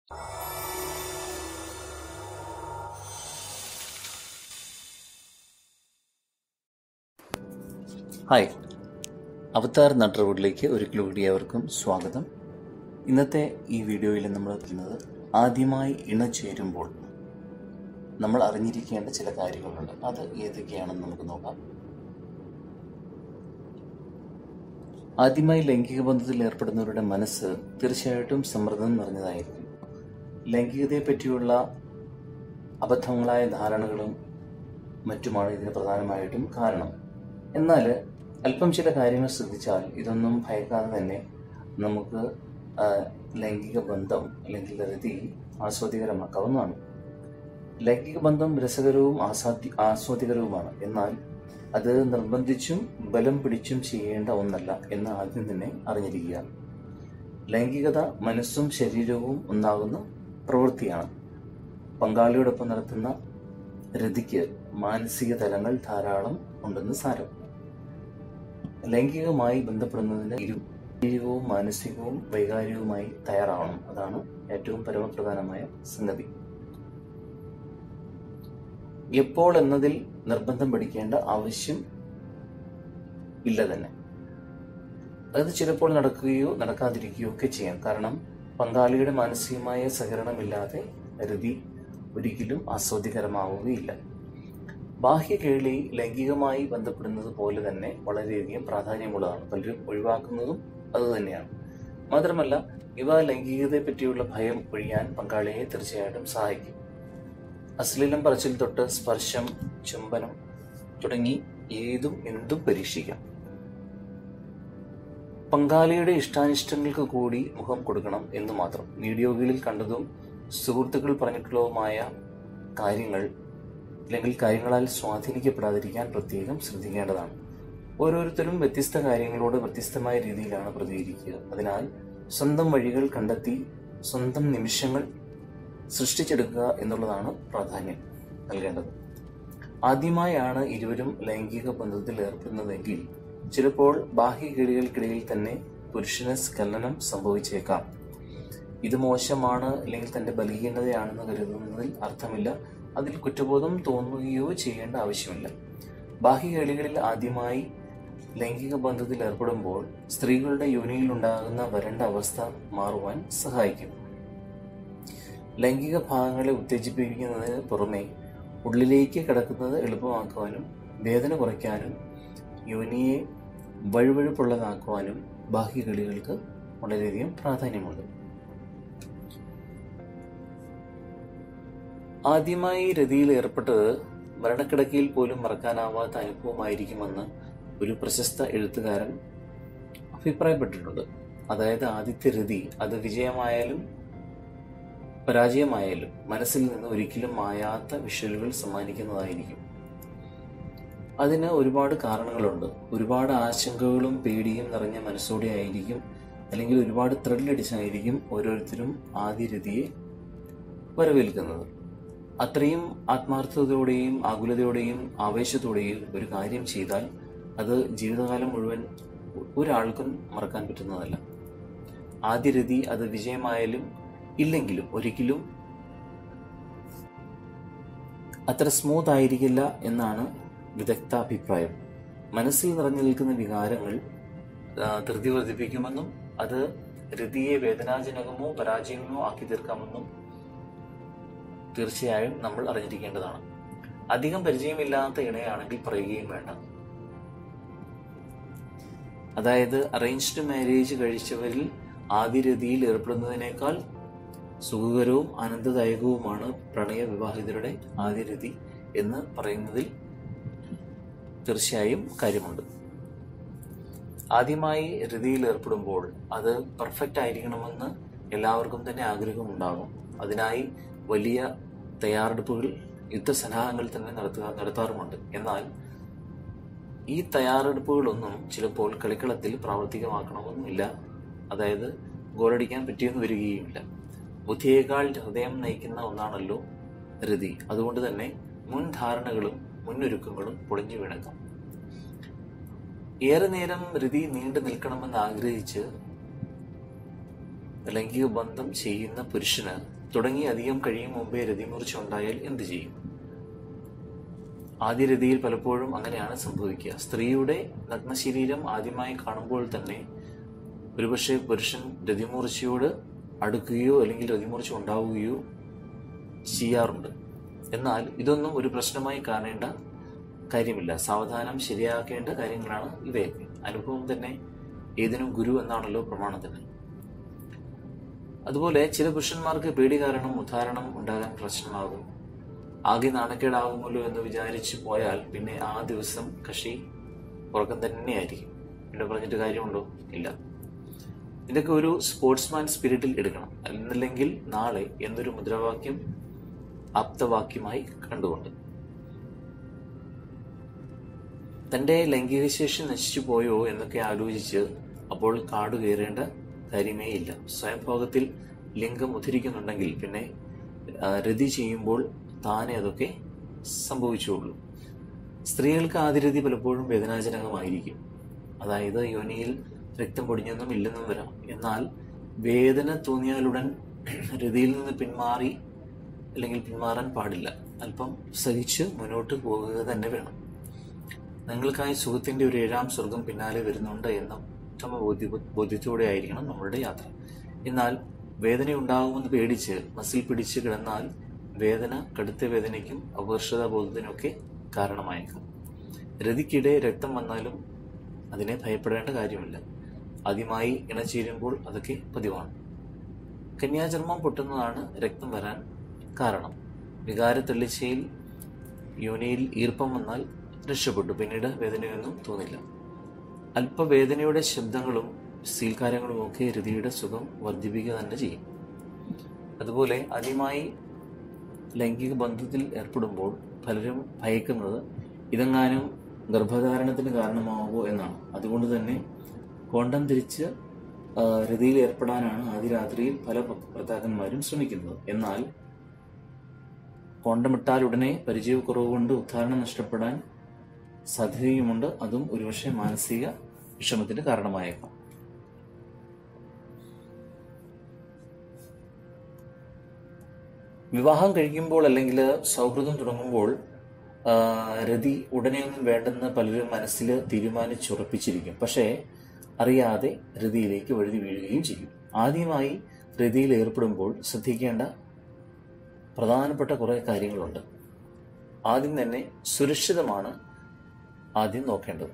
hi അവതാർ നട്ടർവുഡിലേക്ക് ഒരിക്കൽ കൂടി അവർക്കും സ്വാഗതം ഇന്നത്തെ ഈ വീഡിയോയിൽ നമ്മൾ എത്തുന്നത് ആദ്യമായി ഇണചേരുമ്പോൾ നമ്മൾ അറിഞ്ഞിരിക്കേണ്ട ചില കാര്യങ്ങളുണ്ട് അത് ഏതൊക്കെയാണെന്ന് നമുക്ക് നോക്കാം ആദ്യമായി ലൈംഗിക ബന്ധത്തിൽ ഏർപ്പെടുന്നവരുടെ മനസ്സ് തീർച്ചയായിട്ടും സമ്മർദ്ദം നിറഞ്ഞതായിരിക്കും ലൈംഗികതയെ പറ്റിയുള്ള അബദ്ധങ്ങളായ ധാരണകളും മറ്റുമാണ് ഇതിന് പ്രധാനമായിട്ടും കാരണം എന്നാൽ അല്പം ചില കാര്യങ്ങൾ ശ്രദ്ധിച്ചാൽ ഇതൊന്നും ഭയക്കാതെ തന്നെ നമുക്ക് ആ, ലൈംഗിക ബന്ധം അല്ലെങ്കിൽ രതി ആസ്വാദികരമാക്കാവുന്നതാണ് ലൈംഗിക ബന്ധം രസകരവും ആസാദ്യ ആസ്വാദികരവുമാണ് എന്നാൽ അത് നിർബന്ധിച്ചും ബലം പിടിച്ചും ചെയ്യേണ്ട ഒന്നല്ല എന്ന് ആദ്യം തന്നെ അറിഞ്ഞിരിക്കുക ലൈംഗികത മനസ്സും ശരീരവും ഒന്നാകുന്ന പ്രവൃത്തിയാണ് പങ്കാളിയോടൊപ്പം നടത്തുന്ന രതിക്ക് മാനസിക തലങ്ങൾ ധാരാളം ഉണ്ടെന്ന് സാരം ലൈംഗികമായി ബന്ധപ്പെടുന്നതിന് ഇരു ശാരീരികവും മാനസികവും വൈകാരികവുമായി തയ്യാറാവണം അതാണ് ഏറ്റവും പരമപ്രധാനമായ സംഗതി എപ്പോൾ എന്നതിൽ നിർബന്ധം പിടിക്കേണ്ട ആവശ്യം ഇല്ല തന്നെ അത് ചിലപ്പോൾ നടക്കുകയോ നടക്കാതിരിക്കുകയോ ഒക്കെ ചെയ്യാം കാരണം പങ്കാളിയുടെ മാനസികമായ സഹകരണമില്ലാതെ രതി ഒരിക്കലും ആസ്വാദ്യകരമാവുകയില്ല ബാഹ്യ കേളി ലൈംഗികമായി ബന്ധപ്പെടുന്നത് പോലെ തന്നെ വളരെയധികം പ്രാധാന്യമുള്ളതാണ് പലരും ഒഴിവാക്കുന്നതും അതുതന്നെയാണ് മാത്രമല്ല ഇവ ലൈംഗികതയെ പറ്റിയുള്ള ഭയം ഒഴിയാൻ പങ്കാളിയെ തീർച്ചയായിട്ടും സഹായിക്കും അശ്ലീലം പറച്ചിൽ തൊട്ട് സ്പർശം ചുംബനം തുടങ്ങി ഏതും എന്തും പരീക്ഷിക്കാം പങ്കാളിയുടെ ഇഷ്ടാനിഷ്ടങ്ങൾക്ക് കൂടി മുഖം കൊടുക്കണം എന്ന് മാത്രം വീഡിയോകളിൽ കണ്ടതും സുഹൃത്തുക്കൾ പറഞ്ഞിട്ടുള്ളതുമായ കാര്യങ്ങൾ അല്ലെങ്കിൽ കാര്യങ്ങളാൽ സ്വാധീനിക്കപ്പെടാതിരിക്കാൻ പ്രത്യേകം ശ്രദ്ധിക്കേണ്ടതാണ് ഓരോരുത്തരും വ്യത്യസ്ത കാര്യങ്ങളോട് വ്യത്യസ്തമായ രീതിയിലാണ് പ്രതികരിക്കുക അതിനാൽ സ്വന്തം വഴികൾ കണ്ടെത്തി സ്വന്തം നിമിഷങ്ങൾ സൃഷ്ടിച്ചെടുക്കുക എന്നുള്ളതാണ് പ്രാധാന്യം നൽകേണ്ടത് ആദ്യമായാണ് ഇരുവരും ലൈംഗിക ബന്ധത്തിൽ ഏർപ്പെടുന്നതെങ്കിൽ ചിലപ്പോൾ ബാഹ്യ കിളികൾക്കിടയിൽ തന്നെ പുരുഷന് സ്ഖലനം സംഭവിച്ചേക്കാം ഇത് മോശമാണ് അല്ലെങ്കിൽ തന്റെ ബലഹീനതയാണെന്ന് കരുതുന്നതിൽ അർത്ഥമില്ല അതിൽ കുറ്റബോധം തോന്നുകയോ ചെയ്യേണ്ട ആവശ്യമില്ല ബാഹ്യ കളികളിൽ ആദ്യമായി ലൈംഗിക ബന്ധത്തിൽ ഏർപ്പെടുമ്പോൾ സ്ത്രീകളുടെ യോനിയിൽ ഉണ്ടാകുന്ന വരണ്ട അവസ്ഥ മാറുവാൻ സഹായിക്കും ലൈംഗിക ഭാഗങ്ങളെ ഉത്തേജിപ്പിക്കുന്നതിന് പുറമെ ഉള്ളിലേക്ക് കടക്കുന്നത് എളുപ്പമാക്കുവാനും വേദന കുറയ്ക്കാനും യോനിയെ വഴുവഴുപ്പുള്ളതാക്കുവാനും ബാഹ്യ കളികൾക്ക് വളരെയധികം പ്രാധാന്യമുണ്ട് ആദ്യമായി രതിയിൽ ഏർപ്പെട്ടത് മരണക്കിടക്കയിൽ പോലും മറക്കാനാവാത്ത അനുഭവമായിരിക്കുമെന്ന് ഒരു പ്രശസ്ത എഴുത്തുകാരൻ അഭിപ്രായപ്പെട്ടിട്ടുണ്ട് അതായത് ആദ്യത്തെ രതി അത് വിജയമായാലും പരാജയമായാലും മനസ്സിൽ നിന്ന് ഒരിക്കലും മായാത്ത വിഷ്വലുകൾ സമ്മാനിക്കുന്നതായിരിക്കും അതിന് ഒരുപാട് കാരണങ്ങളുണ്ട് ഒരുപാട് ആശങ്കകളും പേടിയും നിറഞ്ഞ മനസ്സോടെ ആയിരിക്കും അല്ലെങ്കിൽ ഒരുപാട് ത്രില്ലടിച്ചായിരിക്കും ഓരോരുത്തരും ആദ്യ രതിയെ വരവേൽക്കുന്നത് അത്രയും ആത്മാർത്ഥതയോടെയും ആകുലതയോടെയും ആവേശത്തോടെയും ഒരു കാര്യം ചെയ്താൽ അത് ജീവിതകാലം മുഴുവൻ ഒരാൾക്കും മറക്കാൻ പറ്റുന്നതല്ല ആദ്യ രതി അത് വിജയമായാലും ഇല്ലെങ്കിലും ഒരിക്കലും അത്ര സ്മൂത്ത് ആയിരിക്കില്ല എന്നാണ് വിദഗ്ധ അഭിപ്രായം മനസ്സിൽ നിറഞ്ഞു നിൽക്കുന്ന വികാരങ്ങൾ ആ, ധൃതി വർദ്ധിപ്പിക്കുമെന്നും അത് രതിയെ വേദനാജനകമോ പരാജയമോ ആക്കി തീർക്കാമെന്നും തീർച്ചയായും നമ്മൾ അറിഞ്ഞിരിക്കേണ്ടതാണ് അധികം പരിചയമില്ലാത്ത ഇണയാണെങ്കിൽ പറയുകയും വേണ്ട അതായത് അറേഞ്ച്ഡ് മാരേജ് കഴിച്ചവരിൽ ആദ്യ രതിയിൽ ഏർപ്പെടുന്നതിനേക്കാൾ സുഖകരവും ആനന്ദദായകവുമാണ് പ്രണയ വിവാഹിതരുടെ ആദ്യ രതി എന്ന് പറയുന്നതിൽ തീർച്ചയായും കാര്യമുണ്ട് ആദ്യമായി രതിയിൽ ഏർപ്പെടുമ്പോൾ അത് പെർഫെക്റ്റ് ആയിരിക്കണമെന്ന് എല്ലാവർക്കും തന്നെ ആഗ്രഹമുണ്ടാകും അതിനായി വലിയ തയ്യാറെടുപ്പുകൾ യുദ്ധസന്നാഹങ്ങൾ തന്നെ നടത്തുക നടത്താറുമുണ്ട് എന്നാൽ ഈ തയ്യാറെടുപ്പുകളൊന്നും ചിലപ്പോൾ കളിക്കളത്തിൽ പ്രാവർത്തികമാക്കണമെന്നില്ല അതായത് ഗോളടിക്കാൻ പറ്റിയെന്ന് വരികയുമില്ല ബുദ്ധിയേക്കാൾ ഹൃദയം നയിക്കുന്ന ഒന്നാണല്ലോ രതി അതുകൊണ്ട് തന്നെ മുൻധാരണകളും മുന്നൊരുക്കങ്ങളും പൊളിഞ്ഞു വീണേക്കാം ഏറെ നേരം രതി നീണ്ടു നിൽക്കണമെന്ന് ആഗ്രഹിച്ച് ലൈംഗിക ബന്ധം ചെയ്യുന്ന പുരുഷന് തുടങ്ങി അധികം കഴിയും മുമ്പേ രതിമൂർച്ച ഉണ്ടായാൽ എന്ത് ചെയ്യും ആദ്യ രതിയിൽ പലപ്പോഴും അങ്ങനെയാണ് സംഭവിക്കുക സ്ത്രീയുടെ നഗ്നശരീരം ആദ്യമായി കാണുമ്പോൾ തന്നെ ഒരുപക്ഷെ പുരുഷൻ രതിമൂർച്ചയോട് അടുക്കുകയോ അല്ലെങ്കിൽ രതിമൂർച്ച ഉണ്ടാവുകയോ ചെയ്യാറുണ്ട് എന്നാൽ ഇതൊന്നും ഒരു പ്രശ്നമായി കാണേണ്ട കാര്യമില്ല സാവധാനം ശരിയാക്കേണ്ട കാര്യങ്ങളാണ് ഇവയൊക്കെ അനുഭവം തന്നെ ഏതിനും ഗുരു എന്നാണല്ലോ പ്രമാണം തന്നെ അതുപോലെ ചില പുരുഷന്മാർക്ക് പേടി കാരണം ഉദാഹരണം ഉണ്ടാകാൻ പ്രശ്നമാകും ആകെ നാണക്കേടാകുമല്ലോ എന്ന് വിചാരിച്ചു പോയാൽ പിന്നെ ആ ദിവസം കക്ഷി ഉറക്കം തന്നെയായിരിക്കും പിന്നെ പറഞ്ഞിട്ട് കാര്യമുണ്ടോ ഇല്ല ഇതൊക്കെ ഒരു സ്പോർട്സ്മാൻ സ്പിരിറ്റിൽ എടുക്കണം എന്നല്ലെങ്കിൽ നാളെ എന്നൊരു മുദ്രാവാക്യം ആപ്തവാക്യമായി കണ്ടുകൊണ്ട് തന്റെ ലൈംഗിക ശേഷി നശിച്ചു പോയോ എന്നൊക്കെ ആലോചിച്ച് അപ്പോൾ കാട് കയറേണ്ട കാര്യമേ ഇല്ല സ്വയംഭോഗത്തിൽ ലിംഗം ഉദ്ധരിക്കുന്നുണ്ടെങ്കിൽ പിന്നെ ആ, രതി ചെയ്യുമ്പോൾ താനെ അതൊക്കെ സംഭവിച്ചുള്ളൂ സ്ത്രീകൾക്ക് ആദിരതി പലപ്പോഴും വേദനാജനകമായിരിക്കും അതായത് യോനിയിൽ രക്തം പൊടിഞ്ഞൊന്നും ഇല്ലെന്നും വരാം എന്നാൽ വേദന തോന്നിയാലുടൻ രതിയിൽ നിന്ന് പിന്മാറി അല്ലെങ്കിൽ പിന്മാറാൻ പാടില്ല അല്പം സഹിച്ച് മുന്നോട്ട് പോകുക തന്നെ വേണം നിങ്ങൾക്കായി സുഖത്തിന്റെ ഒരു ഏഴാം സ്വർഗം പിന്നാലെ വരുന്നുണ്ട് എന്ന ഉത്തമ ബോധ്യ ബോധ്യത്തോടെ ആയിരിക്കണം നമ്മളുടെ യാത്ര എന്നാൽ വേദന ഉണ്ടാകുമെന്ന് പേടിച്ച് മസിൽ പിടിച്ച് കിടന്നാൽ വേദന കടുത്ത വേദനയ്ക്കും അപകർഷതാബോധത്തിനൊക്കെ കാരണമായേക്കാം രതിക്കിടെ രക്തം വന്നാലും അതിനെ ഭയപ്പെടേണ്ട കാര്യമില്ല ആദ്യമായി ഇണചേരുമ്പോൾ അതൊക്കെ പതിവാണ് കന്യാചർമ്മം പൊട്ടുന്നതാണ് രക്തം വരാൻ കാരണം വികാരത്തെള്ളിച്ചയിൽ യോനിയിൽ ഈർപ്പം വന്നാൽ രക്ഷപ്പെട്ടു പിന്നീട് വേദനയൊന്നും തോന്നില്ല അല്പവേദനയുടെ ശബ്ദങ്ങളും സീൽക്കാരങ്ങളും ഒക്കെ രതിയുടെ സുഖം വർദ്ധിപ്പിക്കുക തന്നെ ചെയ്യും അതുപോലെ ആദ്യമായി ലൈംഗിക ബന്ധത്തിൽ ഏർപ്പെടുമ്പോൾ പലരും ഭയക്കുന്നത് ഇതെങ്ങാനും ഗർഭധാരണത്തിന് കാരണമാവുമോ എന്നാണ് അതുകൊണ്ട് തന്നെ കോണ്ടം തിരിച്ച് ആ, രതിയിൽ ഏർപ്പെടാനാണ് ആദ്യ രാത്രിയിൽ പല ഭ- ഭർത്താക്കന്മാരും ശ്രമിക്കുന്നത് എന്നാൽ കോണ്ടമിട്ടാൽ ഉടനെ പരിചയക്കുറവ് കൊണ്ട് ഉദ്ധാരണം നഷ്ടപ്പെടാൻ സാധ്യതയുമുണ്ട് അതും ഒരുപക്ഷെ മാനസിക വിഷമത്തിന് കാരണമായേക്കാം വിവാഹം കഴിക്കുമ്പോൾ അല്ലെങ്കിൽ സൗഹൃദം തുടങ്ങുമ്പോൾ ആ, രതി ഉടനെയൊന്നും വേണ്ടെന്ന് പലരും മനസ്സിൽ തീരുമാനിച്ചുറപ്പിച്ചിരിക്കും പക്ഷേ അറിയാതെ രതിയിലേക്ക് വഴുതി വീഴുകയും ചെയ്യും ആദ്യമായി രതിയിൽ ഏർപ്പെടുമ്പോൾ ശ്രദ്ധിക്കേണ്ട പ്രധാനപ്പെട്ട കുറേ കാര്യങ്ങളുണ്ട് ആദ്യം തന്നെ സുരക്ഷിതമാണ് ആദ്യം നോക്കേണ്ടത്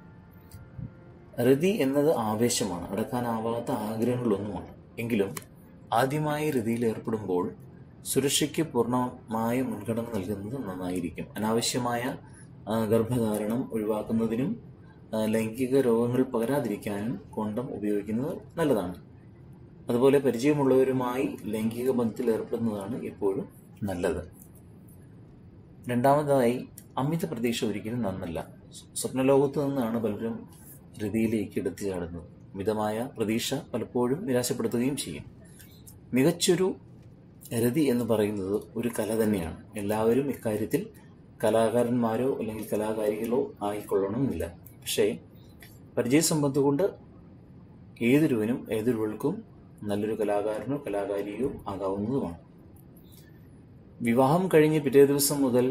രതി എന്നത് ആവേശമാണ് അടക്കാനാവാത്ത ആഗ്രഹങ്ങളൊന്നുമാണ് എങ്കിലും ആദ്യമായി രതിയിൽ ഏർപ്പെടുമ്പോൾ സുരക്ഷയ്ക്ക് പൂർണ്ണമായ മുൻഗണന നൽകുന്നത് നന്നായിരിക്കും അനാവശ്യമായ ആ, ഗർഭധാരണം ഒഴിവാക്കുന്നതിനും ആ, ലൈംഗിക രോഗങ്ങൾ പകരാതിരിക്കാനും കോണ്ടം ഉപയോഗിക്കുന്നത് നല്ലതാണ് അതുപോലെ പരിചയമുള്ളവരുമായി ലൈംഗിക ബന്ധത്തിൽ ഏർപ്പെടുന്നതാണ് എപ്പോഴും നല്ലത് രണ്ടാമതായി അമിത പ്രതീക്ഷ ഒരിക്കലും നന്നല്ല സ്വപ്നലോകത്ത് നിന്നാണ് പലരും രതിയിലേക്ക് എടുത്തു ചാടുന്നത് മിതമായ പ്രതീക്ഷ പലപ്പോഴും നിരാശപ്പെടുത്തുകയും ചെയ്യും മികച്ചൊരു രതി എന്ന് പറയുന്നത് ഒരു കല തന്നെയാണ് എല്ലാവരും ഇക്കാര്യത്തിൽ കലാകാരന്മാരോ അല്ലെങ്കിൽ കലാകാരികളോ ആയിക്കൊള്ളണമെന്നില്ല പക്ഷേ പരിചയസമ്പത്ത് കൊണ്ട് ഏതൊരുവനും ഏതൊരുവൾക്കും നല്ലൊരു കലാകാരനോ കലാകാരിയോ ആകാവുന്നതുമാണ് വിവാഹം കഴിഞ്ഞ് പിറ്റേ ദിവസം മുതൽ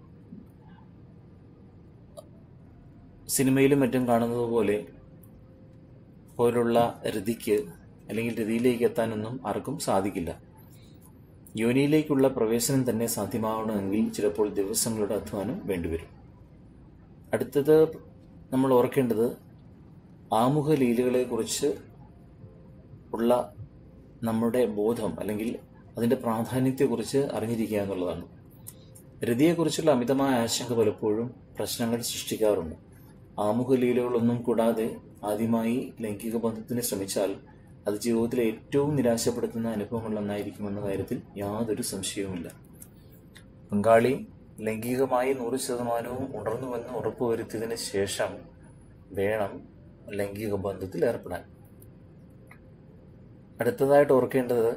സിനിമയിലും മറ്റും കാണുന്നത് പോലെ പോലുള്ള രതിക്ക് അല്ലെങ്കിൽ രതിയിലേക്ക് എത്താനൊന്നും ആർക്കും സാധിക്കില്ല യോനിയിലേക്കുള്ള പ്രവേശനം തന്നെ സാധ്യമാവണമെങ്കിൽ ചിലപ്പോൾ ദിവസങ്ങളുടെ അധ്വാനം വേണ്ടിവരും അടുത്തത് നമ്മൾ ഓർക്കേണ്ടത് ആമുഖ ലീലകളെക്കുറിച്ച് ഉള്ള നമ്മുടെ ബോധം അല്ലെങ്കിൽ അതിൻ്റെ പ്രാധാന്യത്തെക്കുറിച്ച് അറിഞ്ഞിരിക്കുക എന്നുള്ളതാണ് രതിയെക്കുറിച്ചുള്ള അമിതമായ ആശങ്ക പലപ്പോഴും പ്രശ്നങ്ങൾ സൃഷ്ടിക്കാറുണ്ട് ആമുഖ ലീലകളൊന്നും കൂടാതെ ആദ്യമായി ലൈംഗിക ബന്ധത്തിന് ശ്രമിച്ചാൽ അത് ജീവിതത്തിലെ ഏറ്റവും നിരാശപ്പെടുത്തുന്ന അനുഭവങ്ങളിലൊന്നായിരിക്കുമെന്ന കാര്യത്തിൽ യാതൊരു സംശയവുമില്ല പങ്കാളി ലൈംഗികമായി നൂറ് ശതമാനവും ഉണർന്നുവെന്ന് ഉറപ്പുവരുത്തിയതിന് ശേഷം വേണം ലൈംഗിക ബന്ധത്തിൽ ഏർപ്പെടാൻ അടുത്തതായിട്ട് ഓർക്കേണ്ടത്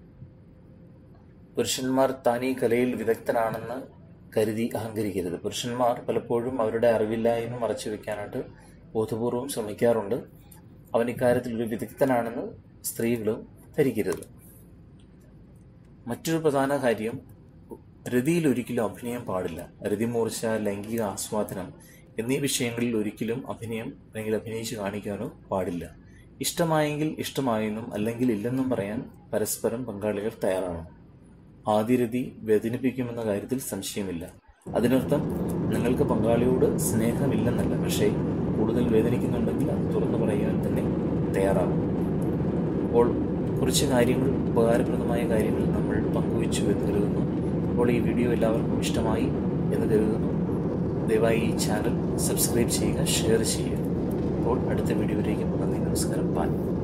പുരുഷന്മാർ താൻ ഈ കലയിൽ വിദഗ്ധനാണെന്ന് കരുതി അഹങ്കരിക്കരുത് പുരുഷന്മാർ പലപ്പോഴും അവരുടെ അറിവില്ലായ്മ മറച്ചു വെക്കാനായിട്ട് ബോധപൂർവം ശ്രമിക്കാറുണ്ട് അവൻ ഇക്കാര്യത്തിൽ ഒരു വിദഗ്ധനാണെന്ന് സ്ത്രീകളും ധരിക്കരുത് മറ്റൊരു പ്രധാന കാര്യം രതിയിൽ ഒരിക്കലും അഭിനയം പാടില്ല രതിമൂർച്ച ലൈംഗിക ആസ്വാദനം എന്നീ വിഷയങ്ങളിൽ ഒരിക്കലും അഭിനയം അല്ലെങ്കിൽ അഭിനയിച്ച് കാണിക്കാനോ പാടില്ല ഇഷ്ടമായെങ്കിൽ ഇഷ്ടമായെന്നും അല്ലെങ്കിൽ ഇല്ലെന്നും പറയാൻ പരസ്പരം പങ്കാളികൾ തയ്യാറാണ് ആദ്യരതി വേദനിപ്പിക്കുമെന്ന കാര്യത്തിൽ സംശയമില്ല അതിനർത്ഥം നിങ്ങൾക്ക് പങ്കാളിയോട് സ്നേഹമില്ലെന്നല്ല പക്ഷേ കൂടുതൽ വേദനിക്കുന്നുണ്ടെങ്കിൽ അത് തുറന്നു പറയാൻ തന്നെ തയ്യാറാകും അപ്പോൾ കുറച്ച് കാര്യങ്ങൾ ഉപകാരപ്രദമായ കാര്യങ്ങൾ നമ്മൾ പങ്കുവച്ചു എന്ന് കരുതുന്നു അപ്പോൾ ഈ വീഡിയോ എല്ലാവർക്കും ഇഷ്ടമായി എന്ന് കരുതുന്നു ദയവായി ഈ ചാനൽ സബ്സ്ക്രൈബ് ചെയ്യുക ഷെയർ ചെയ്യുക അപ്പോൾ അടുത്ത വീഡിയോയിലേക്ക് നന്ദി നമസ്കാരം ബായ്